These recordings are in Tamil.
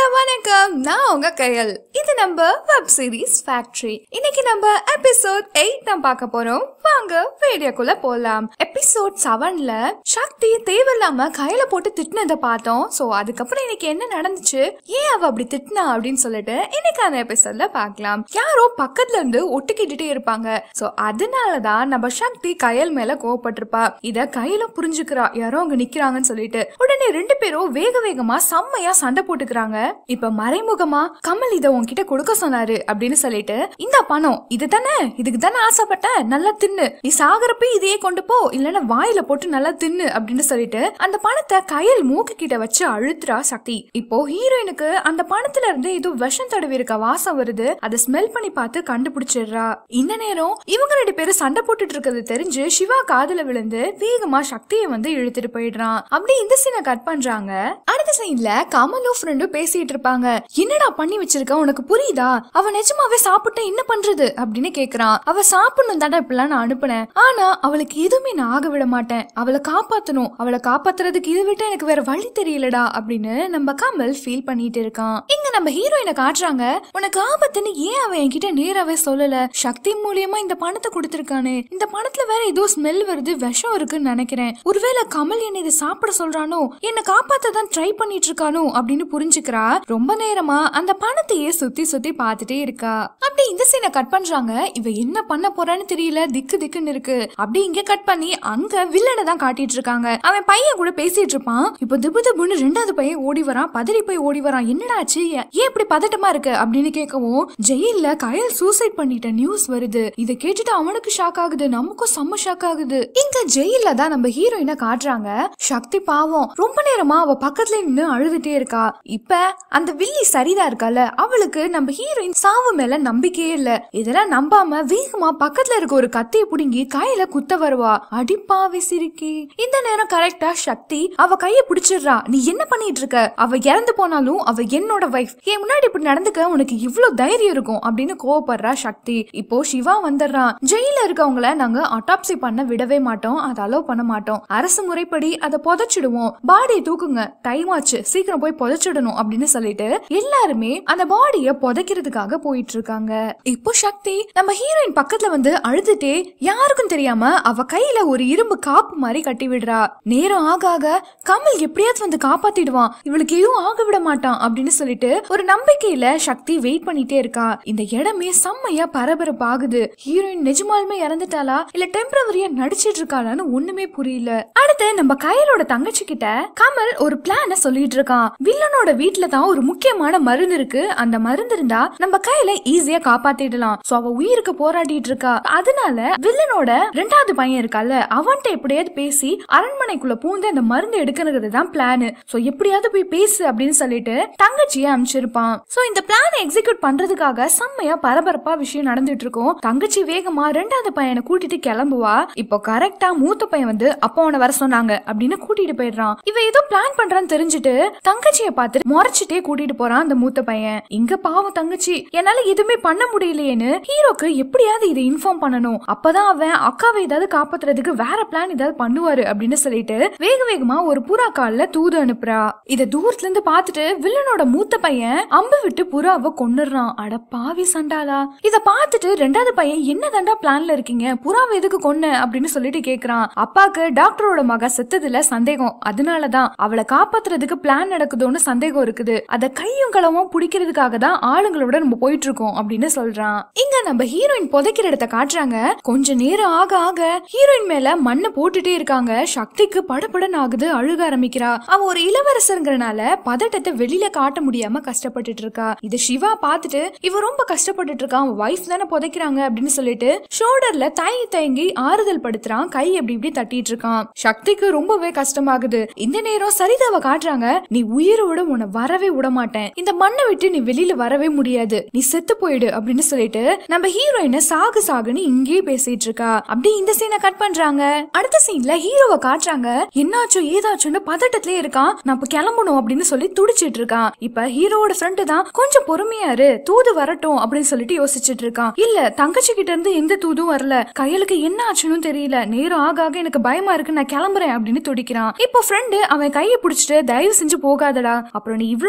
வணக்கம் நான் உங்க கையல் இது நம்ம வெப் சீரிஸ் ஃபேக்டரி இன்னைக்கு நம்ம எபிசோட் எயிட் தான் பார்க்க போறோம் வாங்க வீடியோக்குள்ள போலாம் எபிசோட் செவன்ல சக்தி தேவையில்லாம கையில போட்டு திட்டினதை பார்த்தோம் சோ அதுக்கப்புறம் இன்னைக்கு என்ன நடந்துச்சு ஏன் அவ அப்படி திட்டினா அப்படின்னு சொல்லிட்டு இன்னைக்கான எபிசோட்ல பார்க்கலாம் யாரோ பக்கத்துல இருந்து ஒட்டுக்கிட்டுட்டே இருப்பாங்க சோ அதனாலதான் நம்ம சக்தி கையல் மேல கோவப்பட்டிருப்பா இத கையில புரிஞ்சுக்கிறா யாரோ அங்க நிக்கிறாங்கன்னு சொல்லிட்டு உடனே ரெண்டு பேரும் வேக வேகமா செம்மையா சண்டை போட்டுக்கிறாங்க இப்ப மறைமுகமா கமல் இத உன்கிட்ட கொடுக்க சொன்னாரு அப்படின்னு சொல்லிட்டு இந்த பணம் இது தானே இதுக்கு தானே ஆசைப்பட்ட நல்லா தின்னு நீ சாகரப்ப இதையே கொண்டு போ இல்லன்னா வாயில போட்டு நல்லா தின்னு அப்படின்னு சொல்லிட்டு அந்த பணத்தை கையில் மூக்கு கிட்ட வச்சு அழுத்துறா சக்தி இப்போ ஹீரோயினுக்கு அந்த பணத்துல இருந்து ஏதோ விஷம் தடவி இருக்க வாசம் வருது அதை ஸ்மெல் பண்ணி பார்த்து கண்டுபிடிச்சிடுறா இந்த நேரம் இவங்க ரெண்டு பேரும் சண்டை போட்டுட்டு இருக்கிறது தெரிஞ்சு சிவா காதுல விழுந்து வேகமா சக்தியை வந்து இழுத்துட்டு போயிடுறான் அப்படி இந்த சீனை கட் பண்றாங்க அடுத்த சீன்ல கமலும் ஃப்ரெண்டும் பேசிட்டு இருப்பாங்க என்னடா பண்ணி வச்சிருக்க உனக்கு புரியுதா அவ நிஜமாவே சாப்பிட்டா என்ன பண்றது அப்படின்னு கேக்குறான் அவ சாப்பிடணும் தாண்டா இப்பெல்லாம் நான் அனுப்புனேன் ஆனா அவளுக்கு எதுவுமே நான் ஆக விட மாட்டேன் அவளை காப்பாத்தணும் அவளை காப்பாத்துறதுக்கு இது விட்டு எனக்கு வேற வழி தெரியலடா அப்படின்னு நம்ம கமல் ஃபீல் பண்ணிட்டு இருக்கான் இங்க நம்ம ஹீரோயினை காட்டுறாங்க உனக்கு ஆபத்துன்னு ஏன் அவன் என்கிட்ட நேராவே சொல்லல சக்தி மூலியமா இந்த பணத்தை கொடுத்திருக்கானே இந்த பணத்துல வேற ஏதோ ஸ்மெல் வருது விஷம் இருக்குன்னு நினைக்கிறேன் ஒருவேளை கமல் என்ன இதை சாப்பிட சொல்றானோ என்ன காப்பாத்த தான் ட்ரை பண்ணிட்டு இருக்கானோ அப்படின்னு புரிஞ்சுக்கிறா ரொம்ப நேரமா அந்த பணத்தையே சுத்தி சுத்தி பார்த்துட்டே இருக்கா அப்படி இந்த சீனை கட் பண்றாங்க இவ என்ன பண்ண போறான்னு தெரியல திக்கு திக்குன்னு இருக்கு அப்படி இங்க கட் பண்ணி அங்க வில்லனை தான் காட்டிட்டு இருக்காங்க அவன் பையன் கூட பேசிட்டு இருப்பான் இப்போ திபு திபுன்னு ரெண்டாவது பையன் ஓடி வரான் பதறி போய் ஓடி வரான் என்னடா ஆச்சு ஏன் இப்படி பதட்டமா இருக்கு அப்படின்னு கேட்கவும் ஜெயில்ல கயல் சூசைட் பண்ணிட்ட நியூஸ் வருது இதை கேட்டுட்டு அவனுக்கு ஷாக் ஆகுது நமக்கும் செம்ம ஷாக் ஆகுது இங்க ஜெயில்ல தான் நம்ம ஹீரோயினை காட்டுறாங்க சக்தி பாவம் ரொம்ப நேரமா அவ பக்கத்துல நின்னு அழுதுட்டே இருக்கா இப்ப அந்த வில்லி சரிதா இருக்கால அவளுக்கு நம்ம ஹீரோயின் சாவு மேல நம்பிக்கையே இல்ல இதெல்லாம் நம்பாம வேகமா பக்கத்துல இருக்க ஒரு கத்தியை புடுங்கி கையில குத்த வருவா அடிப்பாவி சிரிக்கி இந்த நேரம் கரெக்டா சக்தி அவ கைய பிடிச்சிடுறா நீ என்ன பண்ணிட்டு இருக்க அவ இறந்து போனாலும் அவ என்னோட வைஃப் என் முன்னாடி இப்படி நடந்துக்க உனக்கு இவ்ளோ தைரியம் இருக்கும் அப்படின்னு கோவப்படுறா சக்தி இப்போ சிவா வந்துடுறான் ஜெயில இருக்கவங்கள நாங்க அட்டாப்சி பண்ண விடவே மாட்டோம் அதை அலோவ் பண்ண மாட்டோம் அரசு முறைப்படி அதை புதைச்சிடுவோம் பாடியை தூக்குங்க டைம் ஆச்சு சீக்கிரம் போய் புதைச்சிடணும் அப்படின்னு சொல்லிட்டு எல்லாருமே அந்த பாடிய புதைக்கிறதுக்காக போயிட்டு இருக்காங்க இப்போ சக்தி நம்ம ஹீரோயின் பக்கத்துல வந்து அழுதுட்டே யாருக்கும் தெரியாம அவ கையில ஒரு இரும்பு காப்பு மாதிரி கட்டி விடுறா நேரம் ஆக ஆக கமல் எப்படியாவது வந்து காப்பாத்திடுவான் இவளுக்கு எதுவும் ஆக விட மாட்டான் அப்படின்னு சொல்லிட்டு ஒரு நம்பிக்கையில சக்தி வெயிட் பண்ணிட்டே இருக்கா இந்த இடமே செம்மையா பரபரப்பாகுது ஹீரோயின் நிஜமாலுமே இறந்துட்டாளா இல்ல டெம்பரவரியா நடிச்சிட்டு இருக்காளான்னு ஒண்ணுமே புரியல அடுத்து நம்ம கையலோட தங்கச்சி கிட்ட கமல் ஒரு பிளான சொல்லிட்டு இருக்கான் வில்லனோட வீட்ல தான் ஒரு முக்கியமான மருந்து இருக்கு அந்த மருந்து இருந்தா நம்ம கையில ஈஸியா காப்பாத்திடலாம் சோ அவ உயிருக்கு போராடிட்டு இருக்கா அதனால வில்லனோட ரெண்டாவது பையன் இருக்கால அவன்கிட்ட எப்படியாவது பேசி அரண்மனைக்குள்ள பூந்து அந்த மருந்து எடுக்கிறது தான் பிளான் சோ எப்படியாவது போய் பேசு அப்படின்னு சொல்லிட்டு தங்கச்சியை அனுப்பிச்சிருப்பான் சோ இந்த பிளான் எக்ஸிக்யூட் பண்றதுக்காக செம்மையா பரபரப்பா விஷயம் நடந்துட்டு இருக்கும் தங்கச்சி வேகமா ரெண்டாவது பையனை கூட்டிட்டு கிளம்புவா இப்போ கரெக்டா மூத்த பையன் வந்து அப்பா உன வர சொன்னாங்க அப்படின்னு கூட்டிட்டு போயிடுறான் இவ ஏதோ பிளான் பண்றான்னு தெரிஞ்சுட்டு தங்கச்சிய பார்த்து முறைச்சிட்டே கூட்டிட்டு போறான் அந்த மூத்த பையன் இங்க பாவம் தங்கச்சி என்னால எதுவுமே பண்ண முடியலையேன்னு ஹீரோக்கு எப்படியாவது இதை இன்ஃபார்ம் பண்ணணும் அப்பதான் அவன் அக்காவை ஏதாவது காப்பாத்துறதுக்கு வேற பிளான் ஏதாவது பண்ணுவாரு அப்படின்னு சொல்லிட்டு வேக வேகமா ஒரு புறா கால்ல தூது அனுப்புறா இத தூரத்துல இருந்து பார்த்துட்டு வில்லனோட மூத்த பையன் அம்பு விட்டு புறாவை கொன்னுடுறான் அட பாவி சண்டாளா இத பார்த்துட்டு ரெண்டாவது பையன் என்ன தாண்டா பிளான்ல இருக்கீங்க புறாவை எதுக்கு கொன்ன அப்படின்னு சொல்லிட்டு கேக்குறான் அப்பாக்கு டாக்டரோட மக செத்ததுல சந்தேகம் அதனாலதான் அவளை காப்பாத்துறதுக்கு பிளான் நடக்குதோன்னு சந்தேகம் இருக்குது அத கையும் களவும் பிடிக்கிறதுக்காக தான் ஆளுங்களோட நம்ம போயிட்டு இருக்கோம் அப்படின்னு சொல்றான் இங்க நம்ம ஹீரோயின் புதைக்கிற இடத்த காட்டுறாங்க கொஞ்ச நேரம் ஆக ஆக ஹீரோயின் மேல மண்ணை போட்டுட்டே இருக்காங்க சக்திக்கு படபடன்னு ஆகுது அழுக ஆரம்பிக்கிறா அவ ஒரு இளவரசருங்கிறனால பதட்டத்தை வெளியில காட்ட முடியாம கஷ்டப்பட்டுட்டு இருக்கா இது சிவா பார்த்துட்டு இவ ரொம்ப கஷ்டப்பட்டுட்டு இருக்கா அவன் வைஃப் தானே புதைக்கிறாங்க அப்படின்னு சொல்லிட்டு ஷோல்டர்ல தயங்கி தயங்கி ஆறுதல் படுத்துறான் கை அப்படி இப்படி தட்டிட்டு இருக்கான் சக்திக்கு ரொம்பவே கஷ்டமாகுது இந்த நேரம் சரிதாவை காட்டுறாங்க நீ உயிரோட உன்னை வரவே விட மாட்டேன் இந்த மண்ணை விட்டு நீ வெளியில வரவே முடியாது நீ செத்து போயிடு அப்படின்னு சொல்லிட்டு நம்ம ஹீரோயினை சாகு சாகுன்னு இங்கேயே பேசிட்டு இருக்கா அப்படி இந்த சீனை கட் பண்றாங்க அடுத்த சீன்ல ஹீரோவை காட்டுறாங்க என்னாச்சோ ஏதாச்சும்னு பதட்டத்திலே இருக்கான் நான் இப்ப கிளம்பணும் அப்படின்னு சொல்லி துடிச்சிட்டு இருக்கான் இப்ப ஹீரோவோட ஃப்ரெண்டு தான் கொஞ்சம் பொறுமையா இரு தூது வரட்டும் அப்படின்னு சொல்லிட்டு யோசிச்சுட்டு இருக்கான் இல்ல தங்கச்சி கிட்ட இருந்து எந்த தூதும் வரல கையலுக்கு என்ன ஆச்சுன்னு தெரியல நேரம் ஆக ஆக எனக்கு பயமா இருக்கு நான் கிளம்புறேன் அப்படின்னு துடிக்கிறான் இப்போ ஃப்ரெண்டு அவன் கையை பிடிச்சிட்டு தயவு செஞ்சு போகாதடா அப்புறம் நீ இவ்ளோ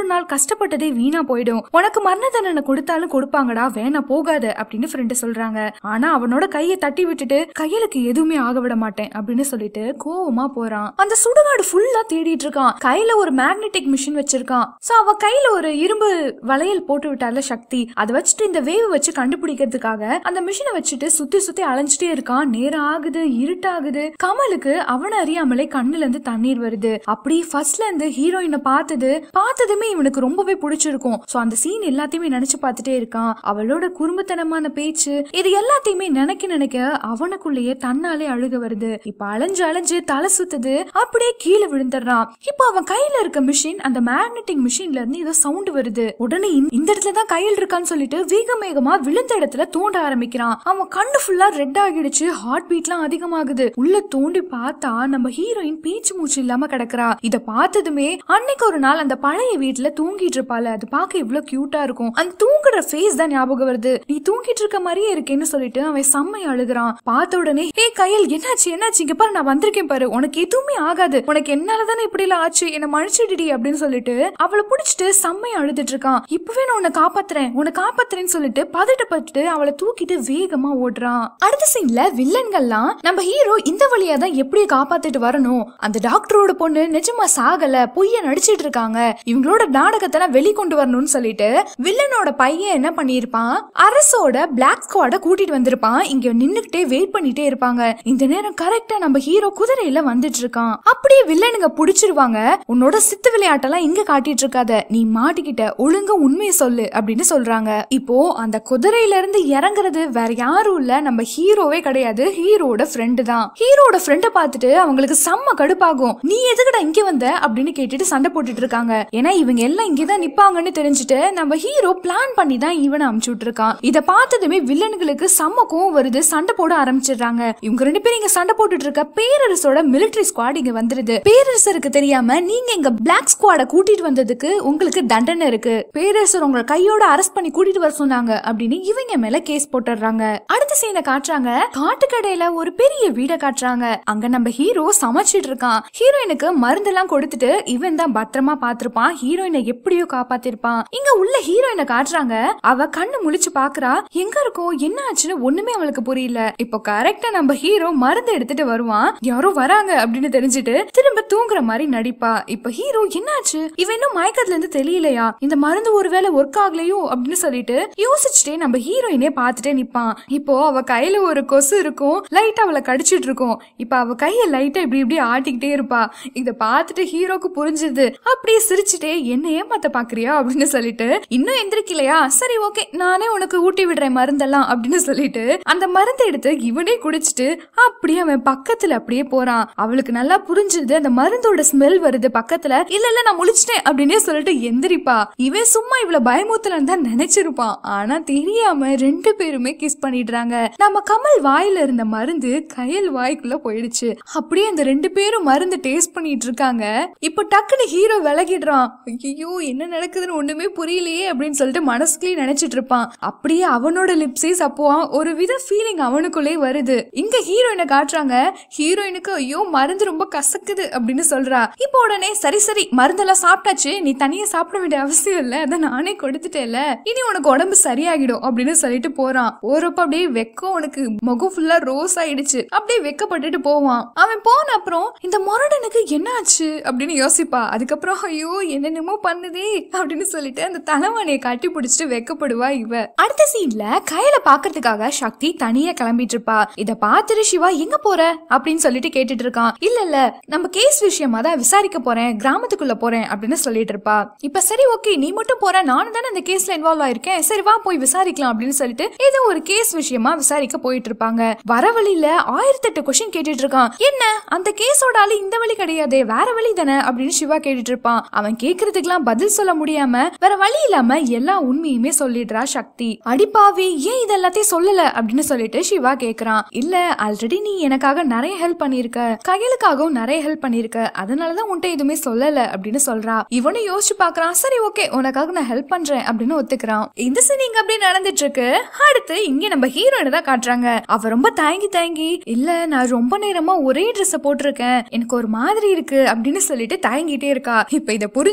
இவ்வளவு நாள் கஷ்டப்பட்டதே வீணா போயிடும் உனக்கு மரண தண்டனை கொடுத்தாலும் கொடுப்பாங்கடா வேணா போகாத அப்படின்னு ஃப்ரெண்டு சொல்றாங்க ஆனா அவனோட கையை தட்டி விட்டுட்டு கையலுக்கு எதுவுமே ஆக விட மாட்டேன் அப்படின்னு சொல்லிட்டு கோவமா போறான் அந்த சுடுகாடு ஃபுல்லா தேடிட்டு இருக்கான் கையில ஒரு மேக்னெட்டிக் மிஷின் வச்சிருக்கான் சோ அவ கையில ஒரு இரும்பு வளையல் போட்டு விட்டால சக்தி அதை வச்சுட்டு இந்த வேவ் வச்சு கண்டுபிடிக்கிறதுக்காக அந்த மிஷினை வச்சுட்டு சுத்தி சுத்தி அலைஞ்சிட்டே இருக்கான் நேரம் ஆகுது இருட்டாகுது கமலுக்கு அவனை அறியாமலே கண்ணுல இருந்து தண்ணீர் வருது அப்படி ஃபர்ஸ்ட்ல இருந்து ஹீரோயினை பார்த்தது பார்த்ததுமே இவனுக்கு ரொம்பவே பிடிச்சிருக்கும் சோ அந்த சீன் எல்லாத்தையுமே நினைச்சு பார்த்துட்டே இருக்கான் அவளோட குறும்புத்தனமான பேச்சு இது எல்லாத்தையுமே நினைக்க நினைக்க அவனுக்குள்ளேயே தன்னாலே அழுக வருது இப்ப அலைஞ்சு அலைஞ்சு தலை சுத்துது அப்படியே கீழே விழுந்துடுறான் இப்போ அவன் கையில இருக்க மிஷின் அந்த மேக்னெட்டிக் மிஷின்ல இருந்து ஏதோ சவுண்ட் வருது உடனே இந்த- இந்த இடத்துல தான் கையில் இருக்கான்னு சொல்லிட்டு வேக வேகமா விழுந்த இடத்துல தோண்ட ஆரம்பிக்கிறான் அவன் கண்ணு ஃபுல்லா ரெட் ஆகிடுச்சு ஹார்ட் பீட்லாம் அதிகமாகுது உள்ள தோண்டி பார்த்தா நம்ம ஹீரோயின் பேச்சு மூச்சு இல்லாம கிடக்குறா இத பார்த்ததுமே அன்னைக்கு ஒரு நாள் அந்த பழைய வீட்டுல தூங்கிட்டு இருப்பாள் அது பார்க்க இவ்வளவு கியூட்டா இருக்கும் அந்த தூங்குற ஃபேஸ் தான் ஞாபகம் வருது நீ தூங்கிட்டு இருக்க மாதிரியே இருக்கேன்னு சொல்லிட்டு அவன் செம்மை அழுகுறான் பார்த்த உடனே ஏ கையல் என்னாச்சு என்னாச்சு இங்க பாரு நான் வந்திருக்கேன் பாரு உனக்கு எதுவுமே ஆகாது உனக்கு என்னால தானே இப்படி எல்லாம் ஆச்சு என்ன மன்னிச்சிடுடி அப்படின்னு சொல்லிட்டு அவளை புடிச்சிட்டு செம்மையா அழுதுட்டு இருக்கான் இப்பவே நான் உன்னை காப்பாத்துறேன் உன்னை காப்பாத்துறேன்னு சொல்லிட்டு பதட்டப்பட்டு அவளை தூக்கிட்டு வேகமா ஓடுறான் அடுத்த சீன்ல வில்லன்கள்லாம் நம்ம ஹீரோ இந்த வழியா தான் எப்படி காப்பாத்திட்டு வரணும் அந்த டாக்டரோட பொண்ணு நிஜமா சாகல பொய்ய நடிச்சிட்டு இருக்காங்க இவங்களோட நாடகத்தை வெளிக்கொண்டு வரணும்னு சொல்லிட்டு வில்லனோட பையன் என்ன பண்ணிருப்பான் அரசோட பிளாக் ஸ்குவாட கூட்டிட்டு வந்திருப்பான் இங்க நின்னுகிட்டே வெயிட் பண்ணிட்டே இருப்பாங்க இந்த நேரம் கரெக்டா நம்ம ஹீரோ குதிரையில வந்துட்டு இருக்கான் அப்படியே வில்லனுங்க புடிச்சிருவாங்க உன்னோட சித்து விளையாட்டெல்லாம் இங்க காட்டிட்டு இருக்காத நீ மாட்டிக்கிட்ட ஒழுங்கா உண்மையை சொல்லு அப்படின்னு சொல்றாங்க இப்போ அந்த குதிரையில இருந்து இறங்குறது வேற யாரும் இல்ல நம்ம ஹீரோவே கிடையாது ஹீரோட ஃப்ரெண்டு தான் ஹீரோட ஃப்ரெண்ட பார்த்துட்டு அவங்களுக்கு செம்ம கடுப்பாகும் நீ எதுக்குடா இங்க வந்த அப்படின்னு கேட்டுட்டு சண்டை போட்டுட்டு இருக்காங்க ஏன்னா இவங்க எல்லாம் இங்கதான் நிப்பாங்கன்னு தெரிஞ்சுட்டு நம்ம ஹீரோ பிளான் பண்ணி தான் இவனை அமுச்சு விட்டுருக்கான் இத பார்த்ததுமே வில்லன்களுக்கு செம்ம கோவம் வருது சண்டை போட ஆரம்பிச்சிடுறாங்க இவங்க ரெண்டு பேரும் இங்க சண்டை போட்டுட்டு இருக்க பேரரசோட மிலிட்டரி ஸ்குவாட் இங்க வந்துருது பேரரசருக்கு தெரியாம நீங்க இங்க பிளாக் ஸ்குவாட கூட்டிட்டு வந்ததுக்கு உங்களுக்கு தண்டனை இருக்கு பேரரசர் உங்களை கையோட அரெஸ்ட் பண்ணி கூட்டிட்டு வர சொன்னாங்க அப்படின்னு இவங்க மேல கேஸ் போட்டுடுறாங்க அடுத்த சீனை காட்டுறாங்க காட்டுக்கடையில ஒரு பெரிய வீடை காட்டுறாங்க அங்க நம்ம ஹீரோ சமைச்சிட்டு இருக்கான் ஹீரோயினுக்கு மருந்தெல்லாம் கொடுத்துட்டு இவன் தான் பத்திரமா பாத்திருப்பான் ஹீரோயினை எப்படியோ காப்பாத்திருப்பான் இங்க உள்ள ஹீரோயினை காட்டுறாங்க அவ கண்ணு முழிச்சு பாக்குறா எங்க இருக்கோ என்ன ஆச்சுன்னு ஒண்ணுமே அவளுக்கு புரியல இப்போ கரெக்டா நம்ம ஹீரோ மருந்து எடுத்துட்டு வருவான் யாரோ வராங்க அப்படின்னு தெரிஞ்சுட்டு திரும்ப தூங்குற மாதிரி நடிப்பா இப்ப ஹீரோ என்னாச்சு இவன் இன்னும் மயக்கத்துல இருந்து தெரியலையா இந்த மருந்து ஒருவேளை ஒர்க் ஆகலையோ அப்படின்னு சொல்லிட்டு யோசிச்சுட்டே நம்ம ஹீரோயினே பார்த்துட்டே நிப்பான் இப்போ அவ கையில ஒரு கொசு இருக்கும் லைட்டா அவளை கடிச்சிட்டு இருக்கும் இப்ப அவ கைய லைட்டா இப்படி இப்படி ஆட்டிக்கிட்டே இருப்பா இத பார்த்துட்டு ஹீரோக்கு புரிஞ்சுது அப்படியே சிரிச்சுட்டே என்ன ஏமாத்த பாக்குறியா அப்படின்னு சொல்லிட்டு இன்னும் எந்திரிக்கலையா சரி ஓகே நானே உனக்கு ஊட்டி விடுறேன் மருந்தெல்லாம் அப்படின்னு சொல்லிட்டு அந்த மருந்தை எடுத்து இவனே குடிச்சிட்டு அப்படியே அவன் பக்கத்துல அப்படியே போறான் அவளுக்கு நல்லா புரிஞ்சுது அந்த மருந்தோட ஸ்மெல் வருது பக்கத்துல இல்ல இல்ல நான் முழிச்சிட்டேன் அப்படின்னே சொல்லிட்டு எந்திரிப்பா இவன் சும்மா இவ்வளவு பயமுத்தலன்னு தான் நினைச்சிருப்பான் ஆனா தெரியாம ரெண்டு பேருமே கிஸ் பண்ணிடுறாங்க நம்ம கமல் வாயில இருந்த மருந்து கயல் வாய்க்குள்ள போயிடுச்சு அப்படியே அந்த ரெண்டு பேரும் மருந்து டேஸ்ட் பண்ணிட்டு இருக்காங்க இப்போ டக்குன்னு ஹீரோ விலகிடுறான் ஐயோ என்ன நடக்குதுன்னு ஒண்ணுமே புரியலையே அப்படின்னு சொல்லிட்டு மனசுக்குள்ளேயே நினைச்சிட்டு இருப்பான் அப்படியே அவனோட லிப்ஸே சப்புவான் ஒரு வித ஃபீலிங் அவனுக்குள்ளே வருது இங்க ஹீரோயினை காட்டுறாங்க ஹீரோயினுக்கு ஐயோ மருந்து ரொம்ப கசக்குது அப்படின்னு சொல்றா இப்போ உடனே சரி சரி மருந்தெல்லாம் சாப்பிட்டாச்சு நீ தனியா சாப்பிட வேண்டிய அவசியம் இல்ல அதை நானே கொடுத்துட்டேல இனி உனக்கு உடம்பு சரியாகிடும் அப்படின்னு சொல்லிட்டு போறான் போறப்ப அப்படியே வெக்கம் உனக்கு முகம் ஃபுல்லா ரோஸ் ஆயிடுச்சு அப்படியே வெக்கப்பட்டுட்டு போவான் அவன் போன அப்புறம் இந்த முரடனுக்கு என்ன ஆச்சு அப்படின்னு யோசிப்பா அதுக்கப்புறம் ஐயோ என்னென்னமோ பண்ணுதே அப்படின்னு சொல்லிட்டு அந்த தலைவாணியை கட்டி பிடிச்சிட்டு வெக்கப்படுவா இவ அடுத்த சீன்ல கையில பாக்குறதுக்காக சக்தி தனியா கிளம்பிட்டு இருப்பா இத பார்த்துட்டு சிவா எங்க போற அப்படின்னு சொல்லிட்டு கேட்டுட்டு இருக்கான் இல்ல இல்ல நம்ம கேஸ் விஷயமா தான் விசாரிக்க போறேன் கிராமத்துக்குள்ள போறேன் அப்படின்னு சொல்லிட்டு இருப்பா இப்ப சரி ஓகே நீ மட்டும் போற நானும் தானே அந்த கேஸ்ல இன்வால்வ் ஆயிருக்கேன் சரி வா போய் விசாரிக்கலாம் அப்படின்னு சொல்லிட்டு ஏதோ ஒரு கேஸ் விஷயமா விசாரிக்க போயிட்டு இருப்பாங்க வர வழியில ஆயிரத்தி எட்டு கொஸ்டின் கேட்டுட்டு இருக்கான் என்ன அந்த கேஸோட ஆளு இந்த வழி கிடையாதே வேற வழி தானே அப்படின்னு சிவா கேட்டுட்டு இருப்பான் அவன் கேக்குறதுக்கெல்லாம் பதில் சொல்ல முடியாம வேற வழி இல்லாம எல்லா உண்மையுமே சொல்லிடுறா சக்தி அடிப்பாவே ஏன் இதெல்லாத்தையும் சொல்லல அப்படின்னு சொல்லிட்டு சிவா கேக்குறான் இல்ல ஆல்ரெடி நீ எனக்காக நிறைய ஹெல்ப் பண்ணிருக்க கையலுக்காகவும் நிறைய ஹெல்ப் பண்ணிருக்க அதனாலதான் உன்ட்ட எதுவுமே சொல்லல அப்படின்னு சொல்றா இவனும் யோசிச்சு பாக்குறான் சரி ஓகே உனக்காக நான் ஹெல்ப் பண்றேன் அப்படின்னு ஒத்துக்கிறான் இந்த சீன் இங்க அப்படியே நடந்துட்டு இருக்கு அடுத்து இங்க நம்ம ஹீரோயினை தான் காட்டுறாங்க அவ ரொம்ப தயங்கி தயங்கி இல்ல நான் ரொம்ப நேரமா ஒரே ட்ரெஸ் போட்டிருக்கேன் எனக்கு ஒரு மாதிரி இருக்கு அப்படின்னு சொல்லிட்டு தயங்கிட்டே இருக்கா இப்ப இத புரிஞ்சுக்கிட்ட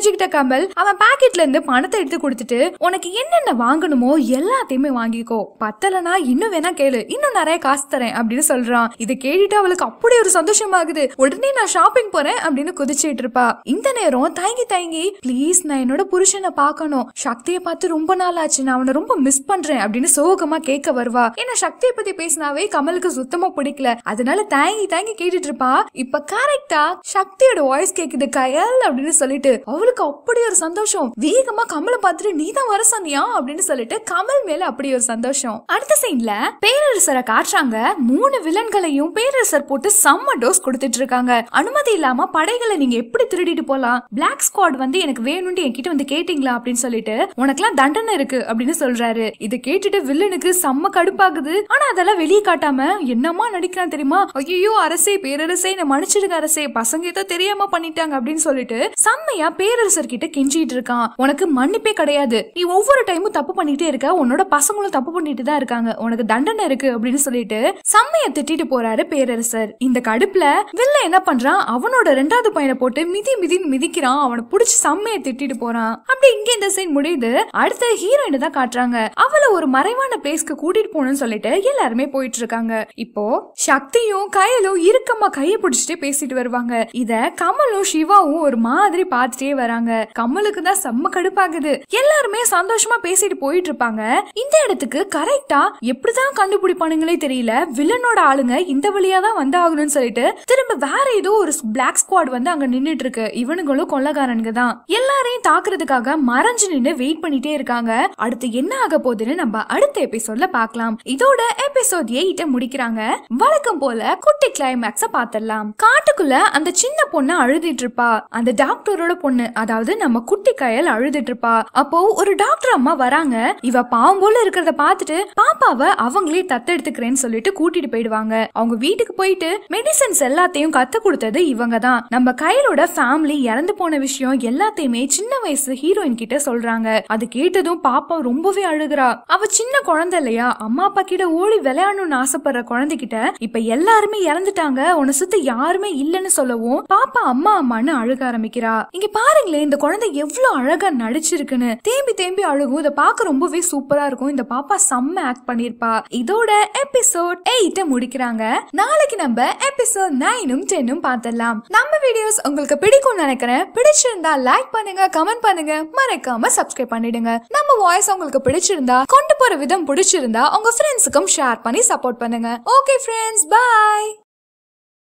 கமல் அவன் பாக்கெட்ல இருந்து பணத்தை எடுத்து கொடுத்துட்டு உனக்கு என்னென்ன வாங்கணுமோ எல்லாத்தையுமே வாங்கிக்கோ பத்தலனா இன்னும் வேணா கேளு இன்னும் நிறைய காசு தரேன் அப்படின்னு சொல்றான் இதை கேட்டுட்டு அவளுக்கு அப்படி ஒரு சந்தோஷமாகுது உடனே நான் ஷாப்பிங் போறேன் அப்படின்னு குதிச்சிட்டு இருப்பா இந்த நேரம் தயங்கி தயங்கி ப்ளீஸ் நான் என்னோட புருஷனை பார்க்கணும் சக்தியை பார்த்து ரொம்ப நாள் ஆச்சு நான் அவனை ரொம்ப மிஸ் பண்றேன் அப்படின்னு சோகமா கேட்க வருவா ஏன்னா சக்தியை பத்தி பேசினாவே கமலுக்கு சுத்தமா பிடிக்கல அதனால தயங்கி தயங்கி கேட்டுட்டு இருப்பா இப்ப கரெக்டா சக்தியோட வாய்ஸ் கேக்குது கயல் அப்படின்னு சொல்லிட்டு அவளுக்கு அப்படி ஒரு சந்தோஷம் வேகமா கமலை பார்த்துட்டு நீ தான் வர சொன்னியா அப்படின்னு சொல்லிட்டு கமல் மேல அப்படி ஒரு சந்தோஷம் அடுத்த சீன்ல பேரரசரை காட்டுறாங்க மூணு வில்லன்களையும் பேரரசர் போட்டு செம்ம டோஸ் கொடுத்துட்டு இருக்காங்க அனுமதி இல்லாம படைகளை நீங்க எப்படி திருடிட்டு போலாம் பிளாக் ஸ்குவாட் வந்து எனக்கு வேணும்னு என்கிட்ட வந்து கேட்டீங்களா அப்படின்னு சொல்லிட்டு உனக்கெல்லாம் தண்டனை இருக்கு அப்படின்னு சொல்றாரு இதை கேட்டுட்டு வில்லனுக்கு செம்ம கடுப்பாகுது ஆனா அதெல்லாம் வெளியே காட்டாம என்னமா நடிக்கிறான் தெரியுமா ஐயோ அரசே பேரரசே என்ன மன்னிச்சிடுங்க அரசே பசங்க ஏதோ தெரியாம பண்ணிட்டாங்க அப்படின்னு சொல்லிட்டு செம்மையா பேரரசர் கிட்ட கெஞ்சிட்டு இருக்கான் உனக்கு மன்னிப்பே கிடையாது நீ ஒவ்வொரு டைமும் தப்பு பண்ணிட்டே இருக்க உன்னோட பசங்களும் தப்பு பண்ணிட்டு தான் இருக்காங்க உனக்கு தண்டனை இருக்கு அப்படின்னு சொல்லிட்டு செம்மைய திட்டிட்டு போறாரு பேரரசர் இந்த கடுப்புல வில்ல என்ன பண்றான் அவனோட ரெண்டாவது பையனை போட்டு மிதி மிதின்னு மிதிக்கிறான் அவனை புடிச்சு செம்மைய திட்டிட்டு போறான் அப்படி இங்க இந்த சீன் முடியுது அடுத்த ஹீரோயின் தான் காட்டுறாங்க அவளை ஒரு மறைவான பிளேஸ்க்கு கூட்டிட்டு போகணும்னு சொல்லிட்டு எல்லாருமே போயிட்டு இருக்காங்க இப்போ சக்தியும் கயலும் இறுக்கமா கைய பிடிச்சிட்டு பேசிட்டு வருவாங்க இத கமலும் சிவாவும் ஒரு மாதிரி பார்த்துட்டே வராங்க கமலுக்கு தான் செம்ம கடுப்பாகுது எல்லாருமே சந்தோஷமா பேசிட்டு போயிட்டு இருப்பாங்க இந்த இடத்துக்கு கரெக்டா எப்படிதான் கண்டுபிடிப்பானுங்களே தெரியல வில்லனோட ஆளுங்க இந்த வழியா தான் வந்தாகணும்னு சொல்லிட்டு திரும்ப வேற ஏதோ ஒரு பிளாக் ஸ்குவாட் வந்து அங்க நின்னுட்டு இருக்கு இவனுங்களும் கொள்ளக்காரனுங்க தான் எல்லாரையும் தாக்குறதுக்காக மறைஞ்சு நின்னு வெயிட் பண்ணிட்டே இருக்காங்க அடுத்து என்ன ஆக போகுதுன்னு நம்ம அடுத்த எபிசோட்ல பார்க்கலாம் இதோட எபிசோட் எயிட்ட முடிக்கிறாங்க வழக்கம் போல குட்டி கிளைமேக்ஸ பாத்திரலாம் காட்டுக்குள்ள அந்த சின்ன பொண்ணு அழுதிட்டு இருப்பா அந்த டாக்டரோட பொண்ணு அதாவது நம்ம குட்டி கயல் அழுதுட்டு இருப்பா அப்போ ஒரு டாக்டர் அம்மா வராங்க இவ பாவம் போல இருக்கிறத பார்த்துட்டு பாப்பாவை அவங்களே தத்தெடுத்துக்கிறேன்னு சொல்லிட்டு கூட்டிட்டு போயிடுவாங்க அவங்க வீட்டுக்கு போயிட்டு மெடிசன்ஸ் எல்லாத்தையும் கத்து கொடுத்தது இவங்க தான் நம்ம கையிலோட ஃபேமிலி இறந்து போன விஷயம் எல்லாத்தையுமே சின்ன வயசு ஹீரோயின் கிட்ட சொல்றாங்க அது கேட்டதும் பாப்பா ரொம்பவே அழுகுறா அவ சின்ன குழந்தை இல்லையா அம்மா அப்பா கிட்ட ஓடி விளையாடணும்னு ஆசைப்படுற குழந்தைகிட்ட இப்ப எல்லாருமே இறந்துட்டாங்க உன்னை சுத்தி யாருமே இல்லைன்னு சொல்லவும் பாப்பா அம்மா அம்மான்னு அழுக ஆரம்பிக்கிறா இங்க பாருங்களேன் இந்த குழந்தை எவ்வளவு அழகா நடிச்சிருக்குன்னு தேம்பி தேம்பி அழுகும் இதை பார்க்க ரொம்பவே சூப்பரா இருக்கும் இந்த பாப்பா செம்ம ஆக்ட் பண்ணிருப்பா இதோட எபிசோட் எயிட்ட முடிக்கிறாங்க நாளைக்கு நம்ம எபிசோட் நைனும் டென்னும் பார்த்துடலாம் நம்ம வீடியோஸ் உங்களுக்கு பிடிக்கும்னு நினைக்கிறேன் பிடிச்சிருந்தா லைக் பண்ணுங்க கமெண்ட் பண்ணுங்க மறக்காம சப்ஸ்கிரைப் பண்ணிடுங்க நம்ம வாய்ஸ் உங்களுக்கு பிடிச்சிருந்தா கொண்டு போற விதம் பிடிச்சிருந்தா உங்க ஃப்ரெண்ட்ஸுக்கும் ஷேர் பண்ணி சப்போர்ட் பண்ணுங்க ஓகே ஃப்ரெண்ட்ஸ் பை